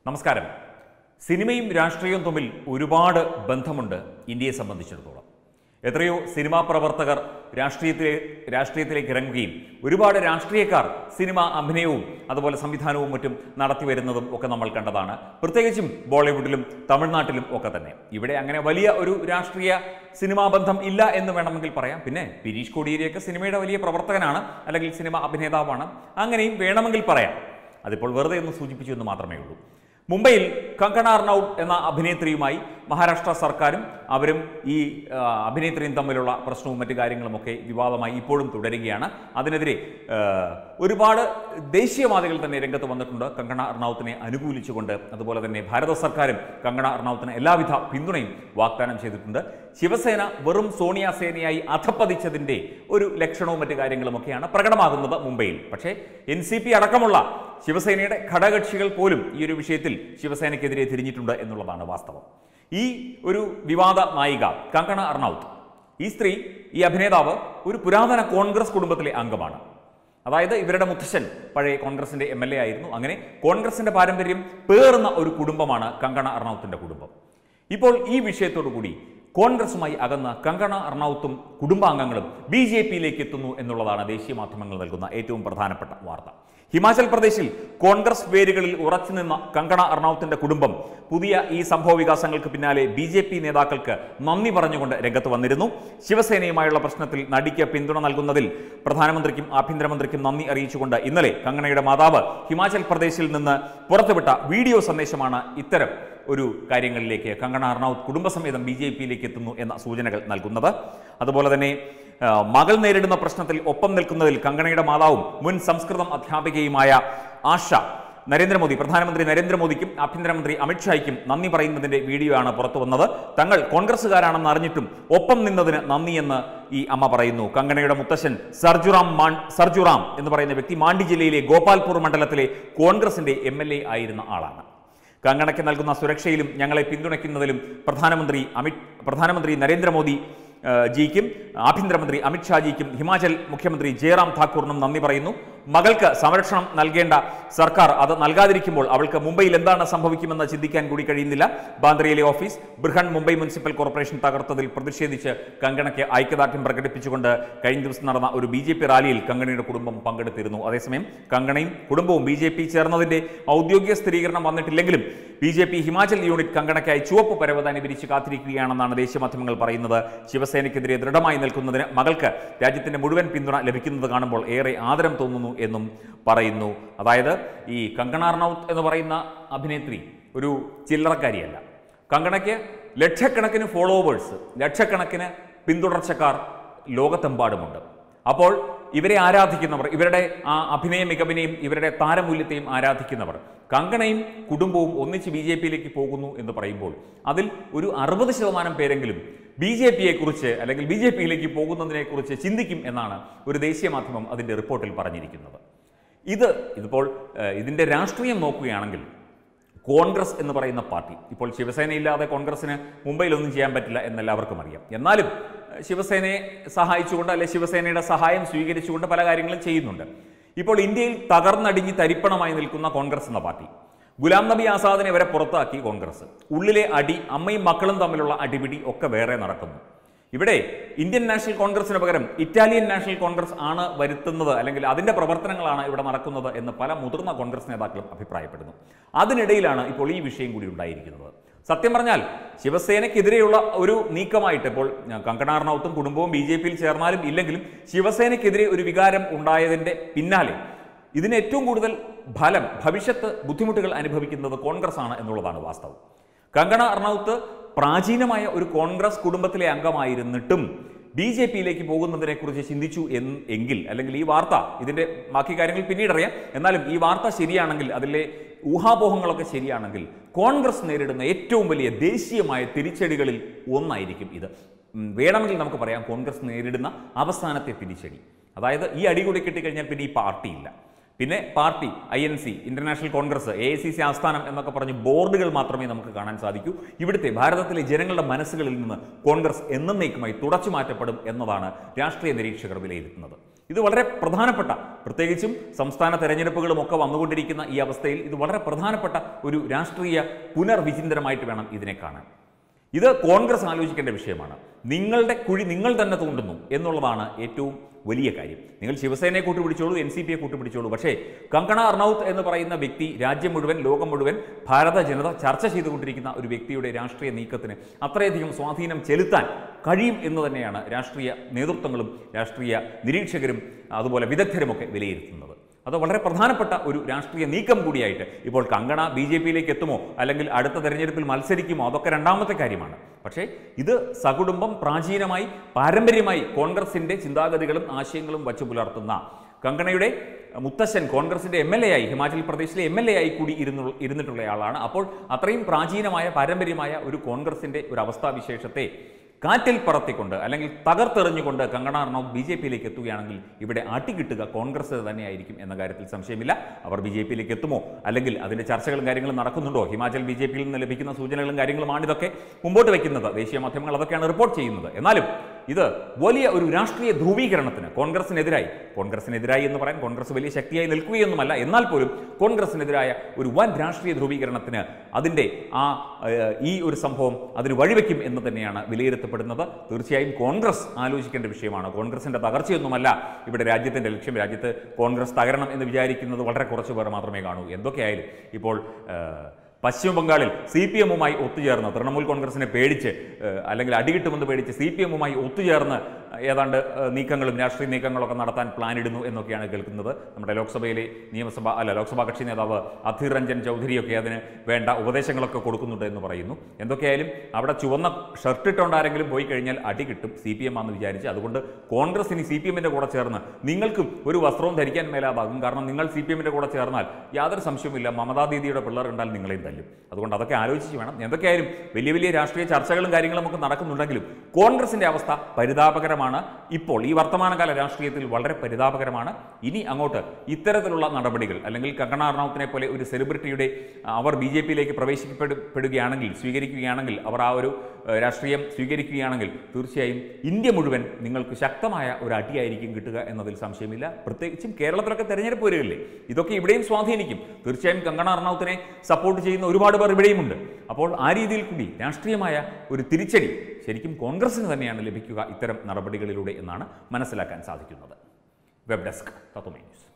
നമസ്കാരം സിനിമയും രാഷ്ട്രീയവും തമ്മിൽ ഒരുപാട് ബന്ധമുണ്ട് ഇന്ത്യയെ സംബന്ധിച്ചിടത്തോളം എത്രയോ സിനിമാ പ്രവർത്തകർ രാഷ്ട്രീയത്തിലെ രാഷ്ട്രീയത്തിലേക്ക് ഇറങ്ങുകയും ഒരുപാട് രാഷ്ട്രീയക്കാർ സിനിമ അഭിനയവും അതുപോലെ സംവിധാനവും മറ്റും നടത്തി വരുന്നതും ഒക്കെ നമ്മൾ കണ്ടതാണ് പ്രത്യേകിച്ചും ബോളിവുഡിലും തമിഴ്നാട്ടിലും ഒക്കെ തന്നെ ഇവിടെ അങ്ങനെ വലിയ ഒരു രാഷ്ട്രീയ സിനിമാ ബന്ധം ഇല്ല എന്ന് വേണമെങ്കിൽ പറയാം പിന്നെ ബിരീഷ് കോടിയേരിയൊക്കെ സിനിമയുടെ വലിയ പ്രവർത്തകനാണ് അല്ലെങ്കിൽ സിനിമ അഭിനേതാവാണ് അങ്ങനെയും വേണമെങ്കിൽ പറയാം അതിപ്പോൾ വെറുതെ ഒന്ന് സൂചിപ്പിച്ചു എന്ന് മാത്രമേ ഉള്ളൂ മുംബൈയിൽ കങ്കണ അർണൌട്ട് എന്ന അഭിനേത്രിയുമായി മഹാരാഷ്ട്ര സർക്കാരും അവരും ഈ ആ, അഭിനേത്രിയും തമ്മിലുള്ള പ്രശ്നവും മറ്റു കാര്യങ്ങളുമൊക്കെ വിവാദമായി ഇപ്പോഴും തുടരുകയാണ് അതിനെതിരെ ആ, ഒരുപാട് ദേശീയവാദികൾ തന്നെ രംഗത്ത് വന്നിട്ടുണ്ട് കങ്കണ അർണൌത്തിനെ അനുകൂലിച്ചുകൊണ്ട് അതുപോലെ തന്നെ ഭാരത സർക്കാരും കങ്കണ അർണൌത്തിന് എല്ലാവിധ പിന്തുണയും വാഗ്ദാനം ചെയ്തിട്ടുണ്ട് ശിവസേന വെറും സോണിയ സേനയായി അധപ്പതിച്ചതിന്റെ ഒരു ലക്ഷണവും മറ്റു കാര്യങ്ങളുമൊക്കെയാണ് പ്രകടമാകുന്നത് മുംബൈയിൽ പക്ഷേ എൻ സി പി അടക്കമുള്ള ശിവസേനയുടെ ഘടകകക്ഷികൾ പോലും ഈ ഒരു വിഷയത്തിൽ ശിവസേനയ്ക്കെതിരെ തിരിഞ്ഞിട്ടുണ്ട് എന്നുള്ളതാണ് വാസ്തവം ഈ ഒരു വിവാദ നായിക കങ്കണ അർണൌത്ത് ഈ സ്ത്രീ ഈ അഭിനേതാവ് ഒരു പുരാതന കോൺഗ്രസ് കുടുംബത്തിലെ അംഗമാണ് അതായത് ഇവരുടെ മുത്തശ്ശൻ പഴയ കോൺഗ്രസിന്റെ എം എൽ എ ആയിരുന്നു അങ്ങനെ കോൺഗ്രസിന്റെ പാരമ്പര്യം പേറുന്ന ഒരു കുടുംബമാണ് കങ്കണ അർണൌത്തിന്റെ കുടുംബം ഇപ്പോൾ ഈ വിഷയത്തോടു കൂടി കോൺഗ്രസുമായി അകന്ന കങ്കണ അർണൌത്തും കുടുംബാംഗങ്ങളും ബി ജെ പിയിലേക്ക് എത്തുന്നു എന്നുള്ളതാണ് ദേശീയ മാധ്യമങ്ങൾ നൽകുന്ന ഏറ്റവും പ്രധാനപ്പെട്ട വാർത്ത ഹിമാചൽ പ്രദേശിൽ കോൺഗ്രസ് വേരുകളിൽ ഉറച്ചു നിന്ന കങ്കണ അർണൌത്തിന്റെ കുടുംബം പുതിയ ഈ സംഭവ വികാസങ്ങൾക്ക് പിന്നാലെ ബി ജെ പി നേതാക്കൾക്ക് നന്ദി പറഞ്ഞുകൊണ്ട് രംഗത്ത് വന്നിരുന്നു ശിവസേനയുമായുള്ള പ്രശ്നത്തിൽ നടിക്ക് പിന്തുണ നൽകുന്നതിൽ പ്രധാനമന്ത്രിക്കും ആഭ്യന്തരമന്ത്രിക്കും നന്ദി അറിയിച്ചുകൊണ്ട് ഇന്നലെ കങ്കണയുടെ മാതാവ് ഹിമാചൽ പ്രദേശിൽ നിന്ന് പുറത്തുവിട്ട വീഡിയോ സന്ദേശമാണ് ഇത്തരം ഒരു കാര്യങ്ങളിലേക്ക് കങ്കണ അർണൌത്ത് കുടുംബസമേതം ബി ജെ പിയിലേക്ക് എത്തുന്നു എന്ന സൂചനകൾ നൽകുന്നത് അതുപോലെ തന്നെ ആ, മകൾ നേരിടുന്ന പ്രശ്നത്തിൽ ഒപ്പം നിൽക്കുന്നതിൽ കങ്കണയുടെ മാതാവും മുൻ സംസ്കൃതം അധ്യാപികയുമായ ആശ നരേന്ദ്രമോദി പ്രധാനമന്ത്രി നരേന്ദ്രമോദിക്കും ആഭ്യന്തരമന്ത്രി അമിത്ഷായ്ക്കും നന്ദി പറയുന്നതിന്റെ വീഡിയോ ആണ് പുറത്തു വന്നത് തങ്ങൾ കോൺഗ്രസ്സുകാരാണെന്ന് അറിഞ്ഞിട്ടും ഒപ്പം നിന്നതിന് നന്ദിയെന്ന് ഈ അമ്മ പറയുന്നു കങ്കണയുടെ മുത്തശ്ശൻ സർജുറാം മാൺ സർജുറാം എന്ന് പറയുന്ന വ്യക്തി മാണ്ഡി ജില്ലയിലെ ഗോപാൽപൂർ മണ്ഡലത്തിലെ കോൺഗ്രസിന്റെ എം എൽ എ ആയിരുന്ന ആളാണ് കങ്കണയ്ക്ക് നൽകുന്ന സുരക്ഷയിലും ഞങ്ങളെ പിന്തുണയ്ക്കുന്നതിലും പ്രധാനമന്ത്രി അമിത് പ്രധാനമന്ത്രി നരേന്ദ്രമോദി ആ, ജിക്കും ആഭ്യന്തരമന്ത്രി അമിത്ഷാജിക്കും ഹിമാചൽ മുഖ്യമന്ത്രി ജയറാം ഠാക്കൂറിനും നന്ദി പറയുന്നു മകൾക്ക് സംരക്ഷണം നൽകേണ്ട സർക്കാർ അത് നൽകാതിരിക്കുമ്പോൾ അവൾക്ക് മുംബൈയിൽ എന്താണ് സംഭവിക്കുമെന്ന് ചിന്തിക്കാൻ കൂടി കഴിയുന്നില്ല ബാന്ദ്രയിലെ office Brihan Mumbai municipal corporation തകർത്തതിൽ പ്രതിഷേധിച്ച് കങ്കണയ്ക്ക് ഐക്യദാർഢ്യം പ്രകടിപ്പിച്ചുകൊണ്ട് കഴിഞ്ഞ ദിവസം നടന്ന ഒരു ബി ജെ പി റാലിയിൽ കങ്കണയുടെ കുടുംബം പങ്കെടുത്തിരുന്നു അതേസമയം കങ്കണയും കുടുംബവും ബി ജെ പി ചേർന്നതിന്റെ ഔദ്യോഗിക സ്ഥിരീകരണം വന്നിട്ടില്ലെങ്കിലും B J P Himachal unit കങ്കണയ്ക്കായി ചുവപ്പ് പരവതാനി വിരിച്ച് കാത്തിരിക്കുകയാണെന്നാണ് ദേശീയ മാധ്യമങ്ങൾ പറയുന്നത് ശിവസേനയ്ക്കെതിരെ ദൃഢമായി നിൽക്കുന്നതിന് മകൾക്ക് രാജ്യത്തിന്റെ മുഴുവൻ പിന്തുണ ലഭിക്കുന്നത് കാണുമ്പോൾ ഏറെ ആദരം തോന്നുന്നു എന്നും പറയുന്നു അതായത് ഈ കങ്കണ റണൌത്ത് എന്ന് പറയുന്ന അഭിനേത്രി ഒരു ചില്ലറക്കാരിയല്ല കങ്കണയ്ക്ക് ലക്ഷക്കണക്കിന് ഫോളോവേഴ്സ് ലക്ഷക്കണക്കിന് പിന്തുടർച്ചക്കാർ ലോകത്തെമ്പാടുമുണ്ട് അപ്പോൾ ഇവരെ ആരാധിക്കുന്നവർ ഇവരുടെ ആ അഭിനയ മികവിനെയും ഇവരുടെ താരമൂല്യത്തെയും ആരാധിക്കുന്നവർ കങ്കണയും കുടുംബവും ഒന്നിച്ച് ബി ജെ പിയിലേക്ക് പോകുന്നു എന്ന് പറയുമ്പോൾ അതിൽ ഒരു അറുപത് ശതമാനം പേരെങ്കിലും ബി ജെ പിയെ കുറിച്ച് അല്ലെങ്കിൽ ബി ജെ പിയിലേക്ക് പോകുന്നതിനെ കുറിച്ച് ചിന്തിക്കും എന്നാണ് ഒരു ദേശീയ മാധ്യമം അതിന്റെ റിപ്പോർട്ടിൽ പറഞ്ഞിരിക്കുന്നത് ഇത് ഇതിപ്പോൾ ഏഹ്, ഇതിന്റെ രാഷ്ട്രീയം നോക്കുകയാണെങ്കിൽ കോൺഗ്രസ് എന്ന് പറയുന്ന പാർട്ടി ഇപ്പോൾ ശിവസേന ഇല്ലാതെ കോൺഗ്രസിന് മുംബൈയിലൊന്നും ചെയ്യാൻ പറ്റില്ല എന്നെല്ലാവർക്കും അറിയാം എന്നാലും ഏഹ്, ശിവസേനയെ സഹായിച്ചുകൊണ്ട് അല്ലെ ശിവസേനയുടെ സഹായം സ്വീകരിച്ചുകൊണ്ട് പല കാര്യങ്ങളും ചെയ്യുന്നുണ്ട് ഇപ്പോൾ ഇന്ത്യയിൽ തകർന്നടിഞ്ഞ് തരിപ്പണമായി നിൽക്കുന്ന കോൺഗ്രസ് എന്ന പാർട്ടി ഗുലാം നബി ആസാദിനെ വരെ പുറത്താക്കി കോൺഗ്രസ് ഉള്ളിലെ അടി അമ്മയും മക്കളും തമ്മിലുള്ള അടിപിടി ഒക്കെ വേറെ നടക്കുന്നു ഇവിടെ ഇന്ത്യൻ നാഷണൽ കോൺഗ്രസിന് പകരം ഇറ്റാലിയൻ നാഷണൽ കോൺഗ്രസ് ആണ് വരുത്തുന്നത് അല്ലെങ്കിൽ അതിന്റെ പ്രവർത്തനങ്ങളാണ് ഇവിടെ നടക്കുന്നത് എന്ന് പല മുതിർന്ന കോൺഗ്രസ് നേതാക്കളും അഭിപ്രായപ്പെടുന്നു അതിനിടയിലാണ് ഇപ്പോൾ ഈ വിഷയം കൂടി ഉണ്ടായിരിക്കുന്നത് സത്യം പറഞ്ഞാൽ ശിവസേനയ്ക്കെതിരെയുള്ള ഒരു നീക്കമായിട്ട് ഇപ്പോൾ കങ്കണ റണൌത്തും കുടുംബവും ബി ജെ പിയിൽ ചേർന്നാലും ഇല്ലെങ്കിലും ശിവസേനയ്ക്കെതിരെ ഒരു വികാരം ഉണ്ടായതിന്റെ പിന്നാലെ ഇതിന് ഏറ്റവും കൂടുതൽ ഫലം ഭവിഷ്യത്ത് ബുദ്ധിമുട്ടുകൾ അനുഭവിക്കുന്നത് കോൺഗ്രസ് ആണ് എന്നുള്ളതാണ് വാസ്തവം കങ്കണ അർണൌത്ത് പ്രാചീനമായ ഒരു കോൺഗ്രസ് കുടുംബത്തിലെ അംഗമായിരുന്നിട്ടും ബി ജെ പിയിലേക്ക് പോകുന്നതിനെ കുറിച്ച് ചിന്തിച്ചു എന്ന് എങ്കിൽ അല്ലെങ്കിൽ ഈ വാർത്ത ഇതിന്റെ ബാക്കി കാര്യങ്ങൾ പിന്നീട് അറിയാം എന്നാലും ഈ വാർത്ത ശരിയാണെങ്കിൽ അതിലെ ഊഹാപോഹങ്ങളൊക്കെ ശരിയാണെങ്കിൽ കോൺഗ്രസ് നേരിടുന്ന ഏറ്റവും വലിയ ദേശീയമായ തിരിച്ചടികളിൽ ഒന്നായിരിക്കും ഇത് ഉം, വേണമെങ്കിൽ നമുക്ക് പറയാം കോൺഗ്രസ് നേരിടുന്ന അവസാനത്തെ തിരിച്ചടി അതായത് ഈ അടി കൂടി കിട്ടിക്കഴിഞ്ഞാൽ പിന്നെ ഈ പാർട്ടിയില്ല പിന്നെ party I N C international congress A I C C ആസ്ഥാനം എന്നൊക്കെ പറഞ്ഞ് ബോർഡുകൾ മാത്രമേ നമുക്ക് കാണാൻ സാധിക്കൂ ഇവിടുത്തെ ഭാരതത്തിലെ ജനങ്ങളുടെ മനസ്സുകളിൽ നിന്ന് കോൺഗ്രസ് എന്നേക്കുമായി തുടച്ചു മാറ്റപ്പെടും എന്നതാണ് രാഷ്ട്രീയ നിരീക്ഷകർ വിലയിരുത്തുന്നത് ഇത് വളരെ പ്രധാനപ്പെട്ട പ്രത്യേകിച്ചും സംസ്ഥാന തെരഞ്ഞെടുപ്പുകളും ഒക്കെ വന്നുകൊണ്ടിരിക്കുന്ന ഈ അവസ്ഥയിൽ ഇത് വളരെ പ്രധാനപ്പെട്ട ഒരു രാഷ്ട്രീയ പുനർവിചിന്തനമായിട്ട് വേണം ഇതിനെ കാണാൻ ഇത് കോൺഗ്രസ് ആലോചിക്കേണ്ട വിഷയമാണ് നിങ്ങളുടെ കുഴി നിങ്ങൾ തന്നെ തോണ്ടുന്നു എന്നുള്ളതാണ് ഏറ്റവും വലിയ കാര്യം നിങ്ങൾ ശിവസേനയെ കൂട്ടുപിടിച്ചോളൂ എൻ സി പിയെ കൂട്ടുപിടിച്ചോളൂ പക്ഷേ കങ്കണ അർണൌത്ത് എന്ന് പറയുന്ന വ്യക്തി രാജ്യം മുഴുവൻ ലോകം മുഴുവൻ ഭാരത ജനത ചർച്ച ചെയ്തുകൊണ്ടിരിക്കുന്ന ഒരു വ്യക്തിയുടെ രാഷ്ട്രീയ നീക്കത്തിന് അത്രയധികം സ്വാധീനം ചെലുത്താൻ കഴിയും എന്ന് തന്നെയാണ് രാഷ്ട്രീയ നേതൃത്വങ്ങളും രാഷ്ട്രീയ നിരീക്ഷകരും അതുപോലെ വിദഗ്ധരുമൊക്കെ വിലയിരുത്തുന്നത് അത് വളരെ പ്രധാനപ്പെട്ട ഒരു രാഷ്ട്രീയ നീക്കം കൂടിയായിട്ട് ഇപ്പോൾ കങ്കണ ബി ജെ പിയിലേക്ക് എത്തുമോ അല്ലെങ്കിൽ അടുത്ത തെരഞ്ഞെടുപ്പിൽ മത്സരിക്കുമോ അതൊക്കെ രണ്ടാമത്തെ കാര്യമാണ് പക്ഷേ ഇത് സകുടുംബം പ്രാചീനമായി പാരമ്പര്യമായി കോൺഗ്രസിൻ്റെ ചിന്താഗതികളും ആശയങ്ങളും വച്ചു പുലർത്തുന്ന കങ്കണയുടെ മുത്തശ്ശൻ കോൺഗ്രസിന്റെ എം എൽ എ ആയി ഹിമാചൽ പ്രദേശിലെ എം എൽ എ ആയി കൂടി ഇരുന്നു ഇരുന്നിട്ടുള്ളയാളാണ് അപ്പോൾ അത്രയും പ്രാചീനമായ പാരമ്പര്യമായ ഒരു കോൺഗ്രസിന്റെ ഒരു അവസ്ഥാവിശേഷത്തെ കാറ്റിൽ പറത്തിക്കൊണ്ട് അല്ലെങ്കിൽ തകർത്തെറിഞ്ഞുകൊണ്ട് കങ്കണ റണൌത്ത് ബി ജെ പിയിലേക്ക് എത്തുകയാണെങ്കിൽ ഇവിടെ ആട്ടിക്കിട്ടുക കോൺഗ്രസ് തന്നെയായിരിക്കും എന്ന കാര്യത്തിൽ സംശയമില്ല അവർ ബി ജെ പിയിലേക്ക് എത്തുമോ അല്ലെങ്കിൽ അതിന്റെ ചർച്ചകളും കാര്യങ്ങളും നടക്കുന്നുണ്ടോ ഹിമാചൽ ബി ജെ പിയിൽ നിന്ന് ലഭിക്കുന്ന സൂചനകളും കാര്യങ്ങളുമാണ് ഇതൊക്കെ മുമ്പോട്ട് വയ്ക്കുന്നത് ദേശീയ മാധ്യമങ്ങൾ അതൊക്കെയാണ് റിപ്പോർട്ട് ചെയ്യുന്നത് എന്നാലും ഇത് വലിയ ഒരു രാഷ്ട്രീയ ധ്രുവീകരണത്തിന് കോൺഗ്രസിനെതിരായി കോൺഗ്രസിനെതിരായി എന്ന് പറയാൻ കോൺഗ്രസ് വലിയ ശക്തിയായി നിൽക്കുകയൊന്നുമല്ല എന്നാൽ പോലും കോൺഗ്രസിനെതിരായ ഒരു വൻ രാഷ്ട്രീയ ധ്രുവീകരണത്തിന് അതിൻ്റെ ആ ഏഹ്, ഈ ഒരു സംഭവം അതിന് വഴിവെക്കും എന്ന് തന്നെയാണ് വിലയിരുത്തപ്പെടുന്നത് തീർച്ചയായും കോൺഗ്രസ് ആലോചിക്കേണ്ട വിഷയമാണ് കോൺഗ്രസിന്റെ തകർച്ചയൊന്നുമല്ല ഇവിടെ രാജ്യത്തിന്റെ ലക്ഷ്യം രാജ്യത്ത് കോൺഗ്രസ് തകരണം എന്ന് വിചാരിക്കുന്നത് വളരെ കുറച്ച് പേർ മാത്രമേ കാണൂ എന്തൊക്കെയായാലും ഇപ്പോൾ ഏഹ്, പശ്ചിമ ബംഗാളിൽ സി പി എമ്മുമായി ഒത്തുചേർന്ന് തൃണമൂൽ കോൺഗ്രസിനെ പേടിച്ച് ഏഹ്, അല്ലെങ്കിൽ അടികിട്ടുമെന്ന് പേടിച്ച് സി പി എമ്മുമായി ഒത്തുചേർന്ന് ഏതാണ്ട് ഏഹ്, നീക്കങ്ങളും രാഷ്ട്രീയ നീക്കങ്ങളൊക്കെ നടത്താൻ പ്ലാൻ ഇടുന്നു എന്നൊക്കെയാണ് കേൾക്കുന്നത് നമ്മുടെ ലോക്സഭയിലെ നിയമസഭ അല്ല ലോക്സഭാ കക്ഷി നേതാവ് അധീർ രഞ്ജൻ ചൗധരിയൊക്കെ അതിന് വേണ്ട ഉപദേശങ്ങളൊക്കെ കൊടുക്കുന്നുണ്ട് എന്ന് പറയുന്നു എന്തൊക്കെയായാലും അവിടെ ചുവന്ന ഷർട്ട് ഇട്ടുകൊണ്ട് ആരെങ്കിലും പോയി കഴിഞ്ഞാൽ അടി കിട്ടും സി പി എം ആണെന്ന് വിചാരിച്ച് അതുകൊണ്ട് കോൺഗ്രസ് ഇനി സി പി എമ്മിൻ്റെ കൂടെ ചേർന്ന് നിങ്ങൾക്കും ഒരു വസ്ത്രവും ധരിക്കാൻ മേലാതാകും കാരണം നിങ്ങൾ സി പി എമ്മിൻ്റെ കൂടെ ചേർന്നാൽ യാതൊരു സംശയവുമില്ല മമതാ ദീദിയുടെ പിള്ളേർ കണ്ടാൽ നിങ്ങളെയും തല്ലും അതുകൊണ്ട് അതൊക്കെ ആലോചിച്ച് വേണം എന്തൊക്കെയായാലും വലിയ വലിയ രാഷ്ട്രീയ ചർച്ചകളും കാര്യങ്ങളും ഒക്കെ നടക്കുന്നുണ്ടെങ്കിലും കോൺഗ്രസിന്റെ അവസ്ഥ പരിതാപകരമാണ് ഇപ്പോൾ ഈ വർത്തമാനകാല രാഷ്ട്രീയത്തിൽ വളരെ പരിതാപകരമാണ് ഇനി അങ്ങോട്ട് ഇത്തരത്തിലുള്ള നടപടികൾ അല്ലെങ്കിൽ കങ്കണ റണൌത്തിനെ പോലെ ഒരു സെലിബ്രിറ്റിയുടെ ആ, അവർ ബി ജെ പിയിലേക്ക് പ്രവേശിക്കപ്പെടുകയാണെങ്കിൽ സ്വീകരിക്കുകയാണെങ്കിൽ അവർ ആ ഒരു ഏഹ്, രാഷ്ട്രീയം സ്വീകരിക്കുകയാണെങ്കിൽ തീർച്ചയായും ഇന്ത്യ മുഴുവൻ നിങ്ങൾക്ക് ശക്തമായ ഒരു അടിയായിരിക്കും കിട്ടുക എന്നതിൽ സംശയമില്ല പ്രത്യേകിച്ചും കേരളത്തിലൊക്കെ തെരഞ്ഞെടുപ്പ് വരികയില്ലേ ഇതൊക്കെ ഇവിടെയും സ്വാധീനിക്കും തീർച്ചയായും കങ്കണ റണൌത്തിനെ സപ്പോർട്ട് ചെയ്യുന്ന ഒരുപാട് പേർ ഇവിടെയുമുണ്ട് അപ്പോൾ ആ രീതിയിൽ കൂടി രാഷ്ട്രീയമായ ഒരു തിരിച്ചടി ശരിക്കും കോൺഗ്രസിന് തന്നെയാണ് ലഭിക്കുക ഇത്തരം നടപടികളിലൂടെ എന്നാണ് മനസ്സിലാക്കാൻ സാധിക്കുന്നത് വെബ് ഡെസ്ക് തത്വമേ ന്യൂസ്